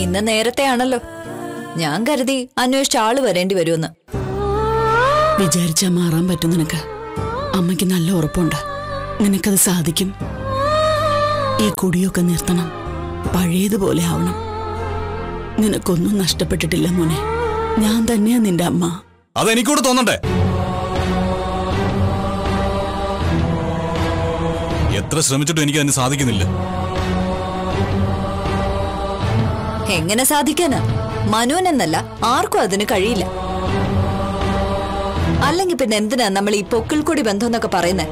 ഇന്ന് നേരത്തെ ആണല്ലോ ഞാൻ കരുതി അന്വേഷിച്ച ആള് വരേണ്ടി വരുമെന്ന് വിചാരിച്ചാ മാറാൻ പറ്റും നിനക്ക് അമ്മയ്ക്ക് നല്ല ഉറപ്പുണ്ട് നിനക്കത് സാധിക്കും ഈ കുടിയൊക്കെ നിർത്തണം പഴയതുപോലെ ആവണം നിനക്കൊന്നും നഷ്ടപ്പെട്ടിട്ടില്ല മോനെ ഞാൻ തന്നെയാ നിന്റെ അമ്മ അതെനിക്കൂടെ തോന്നണ്ടേ എത്ര ശ്രമിച്ചിട്ടും എനിക്ക് അതിന് സാധിക്കുന്നില്ല എങ്ങനെ സാധിക്കാനാ മനുവിനെന്നല്ല ആർക്കും അതിന് കഴിയില്ല അല്ലെങ്കിൽ പിന്നെ എന്തിനാ നമ്മൾ ഈ പൊക്കിൾ കൂടി ബന്ധം എന്നൊക്കെ പറയുന്നത്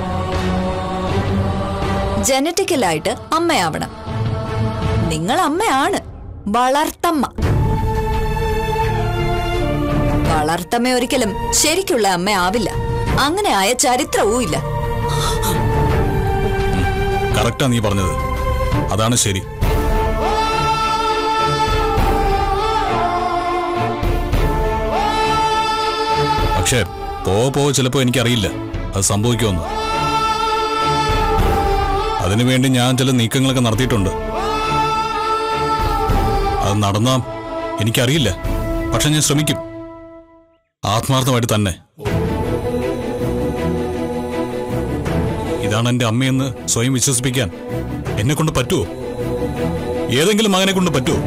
ജനറ്റിക്കലായിട്ട് അമ്മയാവണം നിങ്ങൾ അമ്മയാണ് വളർത്തമ്മ വളർത്തമ്മ ഒരിക്കലും ശരിക്കുള്ള അമ്മയാവില്ല അങ്ങനെ ആയ ചരിത്രവും ഇല്ല കറക്റ്റാ നീ പറഞ്ഞത് അതാണ് ശരി പക്ഷേ പോവ പോവ ചിലപ്പോ എനിക്കറിയില്ല അത് സംഭവിക്കുമെന്ന് അതിനുവേണ്ടി ഞാൻ ചില നീക്കങ്ങളൊക്കെ നടത്തിയിട്ടുണ്ട് അത് നടന്നാ എനിക്കറിയില്ല പക്ഷെ ഞാൻ ശ്രമിക്കും ആത്മാർത്ഥമായിട്ട് തന്നെ ഇതാണ് എന്റെ അമ്മയെന്ന് സ്വയം വിശ്വസിപ്പിക്കാൻ എന്നെ കൊണ്ട് പറ്റുമോ ഏതെങ്കിലും മകനെ കൊണ്ട് പറ്റുമോ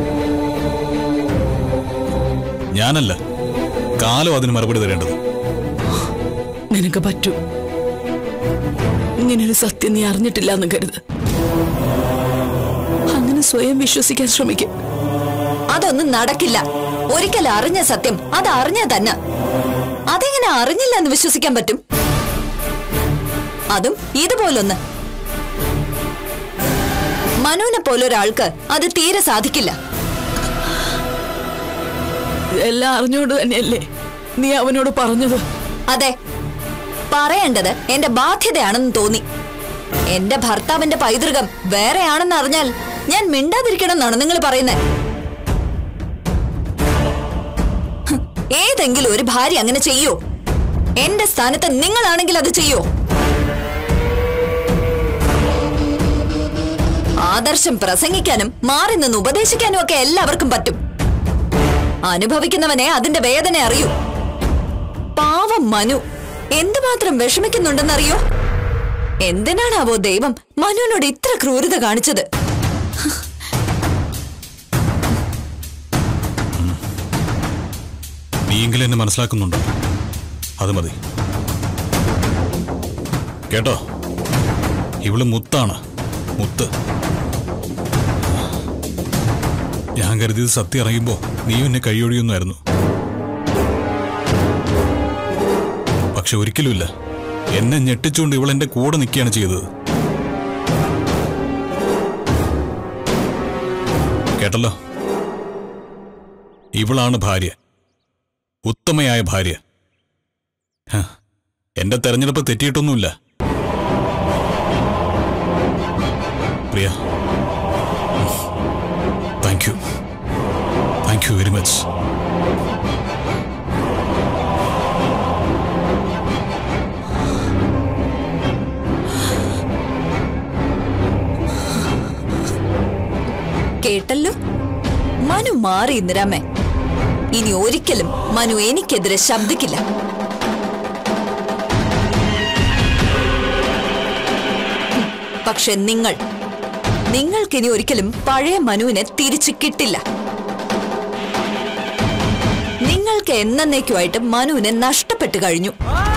ഞാനല്ല കാലം അതിന് മറുപടി തരേണ്ടത് നിനക്ക് പറ്റും ഇങ്ങനൊരു സത്യം നീ അറിഞ്ഞിട്ടില്ല എന്ന് കരുത് അങ്ങനെ സ്വയം വിശ്വസിക്കാൻ ശ്രമിക്കും അതൊന്നും നടക്കില്ല ഒരിക്കൽ അറിഞ്ഞ സത്യം അത് അറിഞ്ഞ തന്നെ അതെങ്ങനെ അറിഞ്ഞില്ല എന്ന് വിശ്വസിക്കാൻ പറ്റും അതും ഇതുപോലൊന്ന് മനുവിനെ പോലൊരാൾക്ക് അത് തീരെ സാധിക്കില്ല എല്ലാം അറിഞ്ഞോണ്ട് തന്നെയല്ലേ നീ അവനോട് പറഞ്ഞത് അതെ പറയേണ്ടത് എന്റെ ബാധ്യതയാണെന്ന് തോന്നി എന്റെ ഭർത്താവിന്റെ പൈതൃകം വേറെയാണെന്ന് അറിഞ്ഞാൽ ഞാൻ മിണ്ടാതിരിക്കണം എന്നാണ് നിങ്ങൾ പറയുന്നത് ഹ്, ഏതെങ്കിലും ഒരു ഭാര്യ അങ്ങനെ ചെയ്യോ എന്റെ സ്ഥാനത്ത് നിങ്ങളാണെങ്കിൽ അത് ചെയ്യോ ആദർശം പ്രസംഗിക്കാനും മാറി നിന്ന് ഉപദേശിക്കാനും ഒക്കെ എല്ലാവർക്കും പറ്റും അനുഭവിക്കുന്നവനെ അതിന്റെ വേദന അറിയൂ പാവം മനു എന്തുമാത്രം വിഷമിക്കുന്നുണ്ടെന്നറിയോ എന്തിനാണാവോ ദൈവം മനുവിനോട് ഇത്ര ക്രൂരത കാണിച്ചത് നീയെങ്കിലും എന്നെ മനസ്സിലാക്കുന്നുണ്ടോ അത് മതി കേട്ടോ ഇവള് മുത്താണ് മുത്ത് ഞാൻ കരുതിയത് സത്യം അറിയുമ്പോ നീ എന്നെ കൈയൊഴിയൊന്നായിരുന്നു പക്ഷെ ഒരിക്കലുമില്ല എന്നെ ഞെട്ടിച്ചുകൊണ്ട് ഇവൾ എന്റെ കൂടെ നിൽക്കുകയാണ് ചെയ്തത് കേട്ടല്ലോ ഇവളാണ് ഭാര്യ ഉത്തമയായ ഭാര്യ ഹ, എന്റെ തെരഞ്ഞെടുപ്പ് തെറ്റിയിട്ടൊന്നുമില്ല Priya thank you thank you very much കേട്ടല്ലോ മനു മാറി ഇന്ദിരാമ്മേ ഇനി ഒരിക്കലും മനു എനിക്കെതിരെ ശബ്ദിക്കില്ല ഹും, പക്ഷെ നിങ്ങൾ നിങ്ങൾക്കിനി ഒരിക്കലും പഴയ മനുവിനെ തിരിച്ചു കിട്ടില്ല നിങ്ങൾക്ക് എന്നേക്കുമായിട്ട് മനുവിനെ നഷ്ടപ്പെട്ടു കഴിഞ്ഞു